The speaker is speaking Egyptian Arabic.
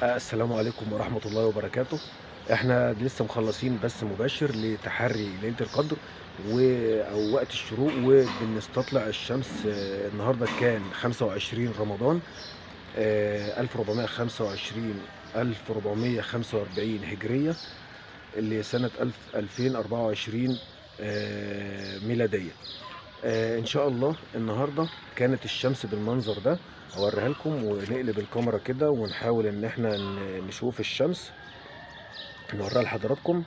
السلام عليكم ورحمة الله وبركاته احنا لسه مخلصين بث مباشر لتحري ليلة القدر و... او وقت الشروق وبنستطلع الشمس آه، النهارده كان 25 رمضان آه، 1425 1445 هجرية اللي سنة 1000 2024 آه، ميلادية آه، ان شاء الله النهارده كانت الشمس بالمنظر ده اوريها لكم ونقلب الكاميرا كده ونحاول ان احنا ن- نشوف الشمس نوريها لحضراتكم